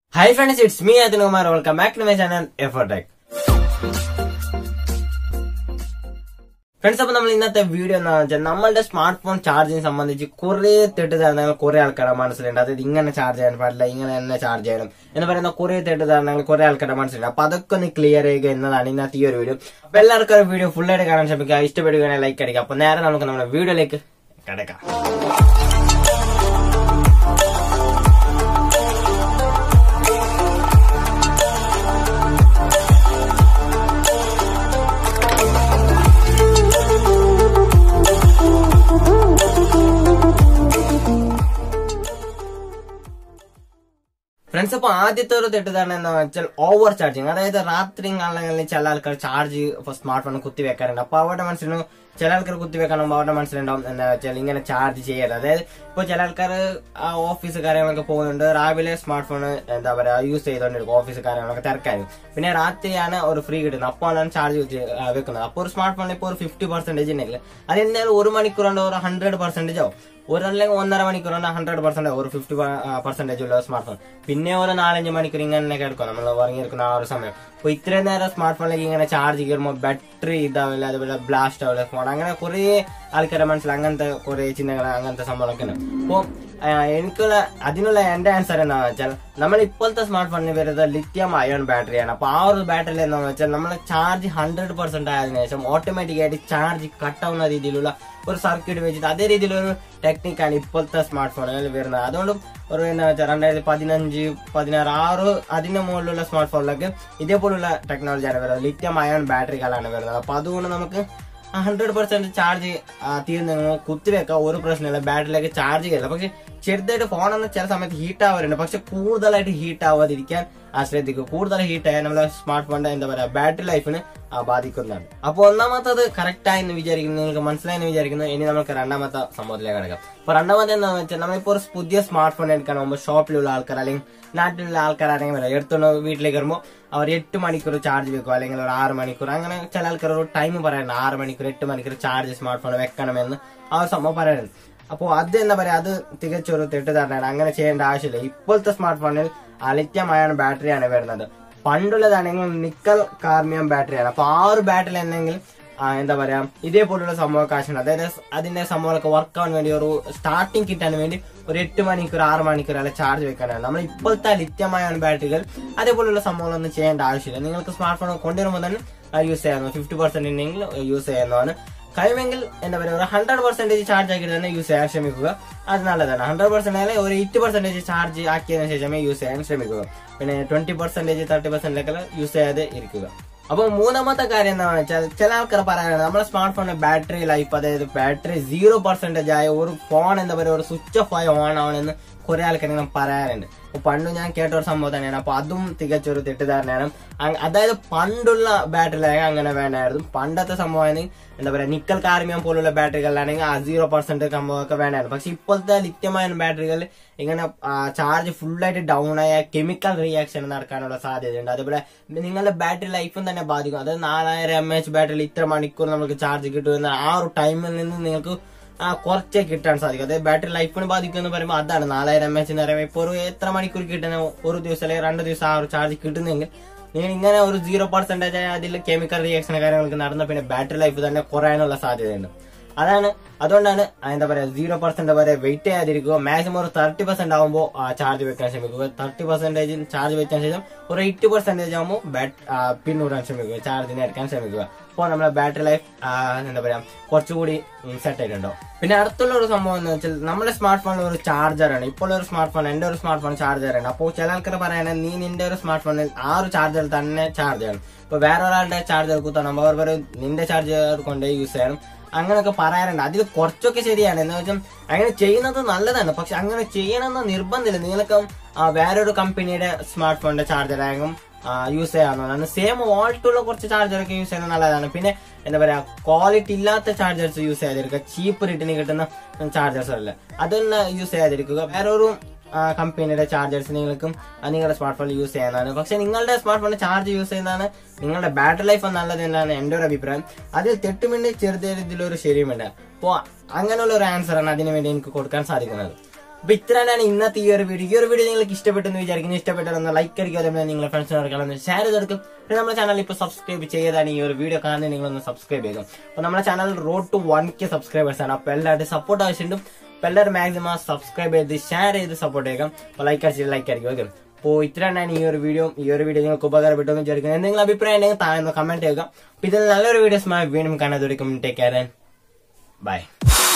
hi friends it's me അതിനുകുമാർ welcome back to my channel എഫർടെക് friends അപ്പൊ നമ്മൾ ഇന്നത്തെ വീഡിയോ എന്താണെന്ന് വെച്ചാൽ നമ്മളുടെ സ്മാർട്ട് ഫോൺ ചാർജിനെ സംബന്ധിച്ച് കുറെ തെറ്റിദ്ധാരണകൾ കുറെ ആൾക്കാരുടെ മനസ്സിലുണ്ട് അതായത് ഇങ്ങനെ ചാർജ് ചെയ്യാൻ പാടില്ല ഇങ്ങനെ തന്നെ ചാർജ് ചെയ്യണം എന്ന് പറയുന്ന കുറെ തെറ്റിദ്ധാരണകൾ കുറെ ആൾക്കാരുടെ മനസ്സിലുണ്ട് അപ്പൊ അതൊക്കെ ഒന്ന് ക്ലിയർ ചെയ്യുക എന്നതാണ് ഇന്നത്തെ ഈ ഒരു വീഡിയോ അപ്പൊ എല്ലാവർക്കും ഒരു വീഡിയോ ഫുൾ ആയിട്ട് കാണാൻ ശ്രമിക്കുക ഇഷ്ടപ്പെടുകയാണെങ്കിൽ ലൈക്ക് അടിക്കുക അപ്പൊ നേരെ നമുക്ക് നമ്മുടെ വീഡിയോയിലേക്ക് കിടക്കാം ഫ്രണ്ട്സ് അപ്പൊ ആദ്യത്തെ ഒരു തെറ്റിദ്ധാരണ എന്താ വെച്ചാൽ ഓവർ ചാർജിങ് അതായത് രാത്രി കാലങ്ങളിൽ ചില ആൾക്കാർ ചാർജ് സ്മാർട്ട് ഫോൺ കുത്തി വെക്കാറുണ്ട് അപ്പൊ അവരുടെ മനസ്സിലും ചില ആൾക്കാർ കുത്തി വെക്കണം അവരുടെ മനസ്സിലുണ്ടാവും എന്താ വെച്ചാൽ ഇങ്ങനെ ചാർജ് ചെയ്യരുത് അതായത് ഇപ്പൊ ചില ആൾക്കാർ ഓഫീസ് കാര്യങ്ങളൊക്കെ പോകുന്നുണ്ട് രാവിലെ സ്മാർട്ട് ഫോൺ എന്താ പറയാ യൂസ് ചെയ്തോണ്ടിരിക്കും ഓഫീസ് കാര്യങ്ങളൊക്കെ തിരക്കായിരിക്കും പിന്നെ രാത്രിയാണ് ഒരു ഫ്രീ കിട്ടുന്നത് അപ്പോഴാണ് ചാർജ് വെക്കുന്നത് അപ്പോൾ ഒരു സ്മാർട്ട് ഫോണിൽ ഇപ്പോൾ ഒരു ഫിഫ്റ്റി പെർസെന്റേജ് ഉണ്ടെങ്കിൽ അത് എന്തായാലും ഒരു മണിക്കൂർ കൊണ്ട് ഒരു ഹൺഡ്രഡ് പെർസെന്റേജ് ആവും ഒരു അല്ലെങ്കിൽ ഒന്നര മണിക്കൂർ കൊണ്ട് ഹൺഡ്രഡ് പെർസെന്റ് ഒരു ഫിഫ്റ്റി പെർസെന്റേജ് ഉള്ള സ്മാർട്ട് ഫോൺ പിന്നെ ഒരു നാലഞ്ച് മണിക്കൂർ ഇങ്ങനെ കിടക്കും നമ്മൾ ഉറങ്ങിയിരിക്കുന്ന ആ ഒരു സമയം അപ്പൊ ഇത്രയും നേരം സ്മാർട്ട് ഫോണിലേക്ക് ഇങ്ങനെ ചാർജ് കയറുമ്പോൾ ബാറ്ററി ഇതാവില്ല അതുപോലെ ബ്ലാസ്റ്റ് ആവില്ല ഫോൺ അങ്ങനെ കുറെ ആൾക്കാരുടെ മനസ്സിൽ അങ്ങനത്തെ കുറെ ചിന്തകൾ അങ്ങനത്തെ സംഭവങ്ങളൊക്കെ ഉണ്ട് അപ്പോൾ എനിക്കുള്ള അതിനുള്ള എന്റെ ആൻസർ എന്താണെന്ന് വെച്ചാൽ നമ്മൾ ഇപ്പോഴത്തെ സ്മാർട്ട് ഫോണിന് വരുന്നത് ലിത്യം അയോൺ ബാറ്ററിയാണ് അപ്പൊ ആ ഒരു ബാറ്ററി എന്താണെന്ന് വെച്ചാൽ നമ്മൾ ചാർജ് ഹൺഡ്രഡ് പെർസെന്റ് ആയതിനു ശേഷം ഓട്ടോമാറ്റിക് ആയിട്ട് ചാർജ് കട്ടാവുന്ന രീതിയിലുള്ള ഒരു സർക്യൂട്ട് വെച്ചിട്ട് അതേ രീതിയിലൊരു ടെക്നിക്കാണ് ഇപ്പോഴത്തെ സ്മാർട്ട് ഫോണുകളിൽ വരുന്നത് അതുകൊണ്ടും ഒരു എന്താ വെച്ചാൽ രണ്ടായിരത്തി പതിനഞ്ച് പതിനാറ് ആറ് അതിന്റെ മുകളിലുള്ള സ്മാർട്ട് ഫോണിലൊക്കെ ഇതേപോലുള്ള ടെക്നോളജിയാണ് വരുന്നത് ലിത്യം അയോൺ ബാറ്ററികളാണ് വരുന്നത് അപ്പൊ അതുകൊണ്ട് നമുക്ക് ഹൺഡ്രഡ് പെർസെന്റ് ചാർജ് തീർന്നു കുത്തിവെക്കാം ഒരു പ്രശ്നമില്ല ബാറ്ററിയിലേക്ക് ചാർജ് ചെയ്യില്ല പക്ഷെ ചെറുതായിട്ട് ഫോണൊന്ന് ചില സമയത്ത് ഹീറ്റ് ആവാറുണ്ട് പക്ഷെ കൂടുതലായിട്ട് ഹീറ്റ് ആവാതിരിക്കാൻ ശ്രദ്ധിക്കുക കൂടുതൽ ഹീറ്റ് ആയാൽ നമ്മുടെ സ്മാർട്ട് ഫോണിന്റെ എന്താ പറയാ ബാറ്ററി ലൈഫിന് ബാധിക്കുന്നതാണ് അപ്പോൾ ഒന്നാമത്തത് കറക്റ്റ് ആയി എന്ന് വിചാരിക്കുന്നു നിങ്ങൾക്ക് മനസ്സിലായെന്ന് വിചാരിക്കുന്നു ഇനി നമുക്ക് രണ്ടാമത്തെ സംഭവത്തിലേക്ക് കിടക്കാം അപ്പൊ രണ്ടാമത്തെ എന്താണെന്ന് വെച്ചാൽ നമ്മളിപ്പോൾ ഒരു പുതിയ സ്മാർട്ട് ഫോൺ എടുക്കാൻ പോകുമ്പോൾ ഷോപ്പിലുള്ള ആൾക്കാർ അല്ലെങ്കിൽ നാട്ടിലുള്ള ആൾക്കാരാണെങ്കിൽ വരാം എടുത്തോണ്ട് വീട്ടിലേക്ക് വരുമ്പോൾ അവർ എട്ട് മണിക്കൂർ ചാർജ് വെക്കും അല്ലെങ്കിൽ ഒരു ആറ് മണിക്കൂർ അങ്ങനെ ചില ആൾക്കാർ ഒരു ടൈം പറയാറുണ്ട് ആറ് മണിക്കൂർ എട്ട് മണിക്കൂർ ചാർജ് സ്മാർട്ട് ഫോൺ വെക്കണമെന്ന് ആ ഒരു സംഭവം പറയാറുണ്ട് അപ്പോൾ അത് എന്താ പറയാ അത് തികച്ചൊരു തെറ്റിദ്ധാരണയാണ് അങ്ങനെ ചെയ്യേണ്ട ആവശ്യമില്ല ഇപ്പോഴത്തെ സ്മാർട്ട് ഫോണിൽ അലിത്യമായാണ് ബാറ്ററിയാണ് വരുന്നത് പണ്ടുള്ളതാണെങ്കിൽ നിക്കൽ കാർമിയം ബാറ്ററിയാണ് അപ്പൊ ആ ഒരു ബാറ്ററി എന്തെങ്കിൽ എന്താ പറയാ ഇതേപോലുള്ള സംഭവമൊക്കെ ആവശ്യമുണ്ട് അതായത് അതിന്റെ സംഭവങ്ങളൊക്കെ വർക്ക് ആവാൻ വേണ്ടി ഒരു സ്റ്റാർട്ടിങ് കിട്ടാൻ വേണ്ടി ഒരു എട്ട് മണിക്കൂർ ആറ് മണിക്കൂർ അല്ല ചാർജ് വെക്കാനാണ് നമ്മൾ ഇപ്പോഴത്തെ ലിത്യമായാണ് ബാറ്ററികൾ അതേപോലുള്ള സംഭവങ്ങളൊന്നും ചെയ്യേണ്ട ആവശ്യമില്ല നിങ്ങൾക്ക് സ്മാർട്ട് ഫോൺ കൊണ്ടുവരുമ്പോൾ തന്നെ യൂസ് ചെയ്യാവുന്ന ഫിഫ്റ്റി പെർസെന്റ് ഉണ്ടെങ്കിൽ യൂസ് ചെയ്യാവുന്നതാണ് കഴിയുമെങ്കിൽ എന്താ പറയുക ഒരു ഹൺഡ്രഡ് പെർസെന്റേജ് ചാർജ് ആക്കിയിട്ട് തന്നെ യൂസ് ചെയ്യാൻ ശ്രമിക്കുക അത് നല്ലതാണ് ഹൺഡ്രഡ് പെർസെന്റ് അല്ലെങ്കിൽ ഒരു എയ്റ്റ് പെർസെന്റേജ് ചാർജ് ആക്കിയതിനു ശേഷമേ യൂസ് ചെയ്യാൻ ശ്രമിക്കുക പിന്നെ ട്വന്റി പെർസെന്റേജ് തേർട്ടി പെർസെന്റൊക്കെ യൂസ് ചെയ്യാതെ ഇരിക്കുക അപ്പൊ മൂന്നാമത്തെ കാര്യം എന്താണെന്ന് വെച്ചാൽ ചില ആൾക്കാർ പറയാനാണ് നമ്മുടെ സ്മാർട്ട് ഫോണിന്റെ ബാറ്ററി ലൈഫ് അതായത് ബാറ്ററി സീറോ പെർസെന്റേജ് ആയ ഒരു ഫോൺ എന്താ പറയുക ഒരു സ്വിച്ച് ഓഫ് ആയി ഓൺ ആവണമെന്ന് കുറെ ആൾക്കാർ ഇങ്ങനെ പറയാറുണ്ട് അപ്പൊ പണ്ട് ഞാൻ കേട്ട ഒരു സംഭവം തന്നെയാണ് അപ്പൊ അതും തികച്ചൊരു തെറ്റിദ്ധാരണയാണ് അതായത് പണ്ടുള്ള ബാറ്ററിയിലാണെങ്കിൽ അങ്ങനെ വേണ്ടായിരുന്നു പണ്ടത്തെ സംഭവമാണ് എന്താ പറയാ നിക്കൽ കാർമിയം പോലുള്ള ബാറ്ററികളിലാണെങ്കിൽ ആ സീറോ പെർസെന്റ് സംഭവമൊക്കെ വേണ്ടായിരുന്നു പക്ഷെ ഇപ്പോഴത്തെ ലിത്യമായ ബാറ്ററികൾ ഇങ്ങനെ ചാർജ് ഫുള്ളായിട്ട് ഡൗൺ ആയ കെമിക്കൽ റിയാക്ഷൻ നടക്കാനുള്ള സാധ്യതയുണ്ട് അതുപോലെ നിങ്ങളുടെ ബാറ്ററി ലൈഫും തന്നെ ബാധിക്കും അതായത് നാലായിരം എം എച്ച് ബാറ്ററിയിൽ ഇത്ര മണിക്കൂർ നമുക്ക് ചാർജ് കിട്ടുമെന്ന ആ ഒരു ടൈമിൽ നിന്ന് നിങ്ങൾക്ക് കുറച്ചേ കിട്ടാൻ സാധിക്കും അതായത് ബാറ്ററി ലൈഫിന് ബാധിക്കും എന്ന് പറയുമ്പോൾ അതാണ് നാലായിരം എം എച്ച് എന്ന് പറയുമ്പോൾ ഇപ്പോൾ ഒരു എത്ര മണിക്കൂർ കിട്ടുന്ന ഒരു ദിവസം അല്ലെങ്കിൽ രണ്ട് ദിവസം ആ ഒരു ചാർജ് കിട്ടുന്നെങ്കിൽ നിങ്ങൾ ഇങ്ങനെ ഒരു സീറോ പെർസെന്റേജ് അതിൽ കെമിക്കൽ റിയാക്ഷൻ കാര്യങ്ങൾക്ക് നടന്ന പിന്നെ ബാറ്ററി ലൈഫ് തന്നെ കുറയാനുള്ള സാധ്യതയുണ്ട് അതാണ് അതുകൊണ്ടാണ് എന്താ പറയാ സീറോ പെർസെന്റ് വരെ വെയിറ്റ് ചെയ്യാതിരിക്കുക മാക്സിമം ഒരു തേർട്ടി പെർസെന്റ് ആകുമ്പോൾ ചാർജ് വെക്കാൻ ശ്രമിക്കുക തേർട്ടി പെർസെന്റേജ് ചാർജ് വെക്കാൻ ശേഷം ഒരു എയ്റ്റി പെർസെന്റേജ് ആകുമ്പോൾ പിന്നൂടാൻ ശ്രമിക്കുക ചാർജിന് എടുക്കാൻ ശ്രമിക്കുക അപ്പോൾ നമ്മുടെ ബാറ്ററി ലൈഫ് എന്താ പറയാ കുറച്ചുകൂടി സെറ്റ് ആയിട്ടുണ്ടോ പിന്നെ അടുത്തുള്ള ഒരു സംഭവം എന്ന് വെച്ചാൽ നമ്മുടെ സ്മാർട്ട് ഫോണിൽ ഒരു ചാർജറാണ് ഇപ്പോൾ ഒരു സ്മാർട്ട് ഫോൺ എന്റെ ഒരു സ്മാർട്ട് ഫോൺ ചാർജറാണ് അപ്പോൾ ചില ആൾക്കാർ പറയുന്നത് നീ നിന്റെ ഒരു സ്മാർട്ട് ഫോണിൽ ആ ഒരു ചാർജർ തന്നെ ചാർജ് ചെയ്യണം ഇപ്പൊ വേറെ ഒരാളുടെ ചാർജർ കുത്തണം അവർ പറയും നിന്റെ ചാർജർ കൊണ്ട് യൂസ് ചെയ്യണം അങ്ങനെയൊക്കെ പറയാറുണ്ട് അതിൽ കുറച്ചൊക്കെ ശരിയാണ് എന്ന് വെച്ചാൽ അങ്ങനെ ചെയ്യുന്നത് നല്ലതാണ് പക്ഷെ അങ്ങനെ ചെയ്യണമെന്ന് നിർബന്ധമില്ല നിങ്ങൾക്ക് വേറൊരു കമ്പനിയുടെ സ്മാർട്ട് ഫോണിന്റെ ചാർജർ ആകും യൂസ് ചെയ്യാവുന്നതാണ് സെയിം വോൾട്ടുള്ള കുറച്ച് ചാർജറൊക്കെ യൂസ് ചെയ്യുന്നത് നല്ലതാണ് പിന്നെ എന്താ പറയാ ക്വാളിറ്റി ഇല്ലാത്ത ചാർജേഴ്സ് യൂസ് ചെയ്യാതിരിക്കുക ചീപ്പ് റേറ്റിന് കിട്ടുന്ന ചാർജേഴ്സ് അല്ല അതൊന്നും യൂസ് ചെയ്യാതിരിക്കുക വേറൊരു കമ്പനിയുടെ ചാർജേഴ്സ് നിങ്ങൾക്കും നിങ്ങളുടെ സ്മാർട്ട് ഫോണിൽ യൂസ് ചെയ്യുന്നതാണ് പക്ഷെ നിങ്ങളുടെ സ്മാർട്ട് ഫോണിൽ ചാർജ് യൂസ് ചെയ്യുന്നതാണ് നിങ്ങളുടെ ബാറ്ററി ലൈഫ് നല്ലത് എന്നാണ് എൻ്റെ ഒരു അഭിപ്രായം അതിൽ തെറ്റുമിണ്ട് ചെറുതിലൊരു ശരിയുമില്ല അപ്പോൾ അങ്ങനെയുള്ള ഒരു ആൻസറാണ് അതിനു വേണ്ടി എനിക്ക് കൊടുക്കാൻ സാധിക്കുന്നത് അപ്പൊ ഇത്രയാണ് ഇന്നത്തെ ഈ ഒരു വീഡിയോ ഈ ഒരു വീഡിയോ നിങ്ങൾക്ക് ഇഷ്ടപ്പെട്ടെന്ന് വിചാരിക്കുന്നു ഇഷ്ടപ്പെട്ടതെന്ന് ലൈക്ക് അടിക്കുക അതേപോലെ നിങ്ങളുടെ ഫ്രണ്ട്സിനോട് ഷെയർ ചെയ്തെടുക്കും പിന്നെ നമ്മുടെ ചാനൽ ഇപ്പോൾ സബ്സ്ക്രൈബ് ചെയ്താണ് ഈ ഒരു വീഡിയോ കാണുന്നത് നിങ്ങളൊന്ന് സബ്സ്ക്രൈബ് ചെയ്തു അപ്പൊ നമ്മുടെ channel road to one K subscribers ആണ് അപ്പൊ എല്ലാവരും സപ്പോർട്ട് ആവശ്യമുണ്ട് അപ്പൊ എല്ലാവരും മാക്സിമം സബ്സ്ക്രൈബ് ചെയ്ത് ഷെയർ ചെയ്ത് സപ്പോർട്ട് ചെയ്യുക അപ്പൊ ലൈക്ക് അടിച്ചിട്ട് ലൈക്ക് ആയിരിക്കും ഓക്കെ അപ്പോൾ ഇത്രയാണ് ഈ ഒരു വീഡിയോ ഈ ഒരു വീഡിയോ നിങ്ങൾക്ക് ഉപകാരപ്പെട്ടു എന്ന് വിചാരിക്കുന്നത് എന്തെങ്കിലും അഭിപ്രായം ഉണ്ടെങ്കിൽ താഴെ കമന്റ് ചെയ്യുക അപ്പൊ ഇതിൽ നല്ലൊരു വീഡിയോസ് വീണ്ടും കാണാതെ ടേക്ക് കെയർ ബൈ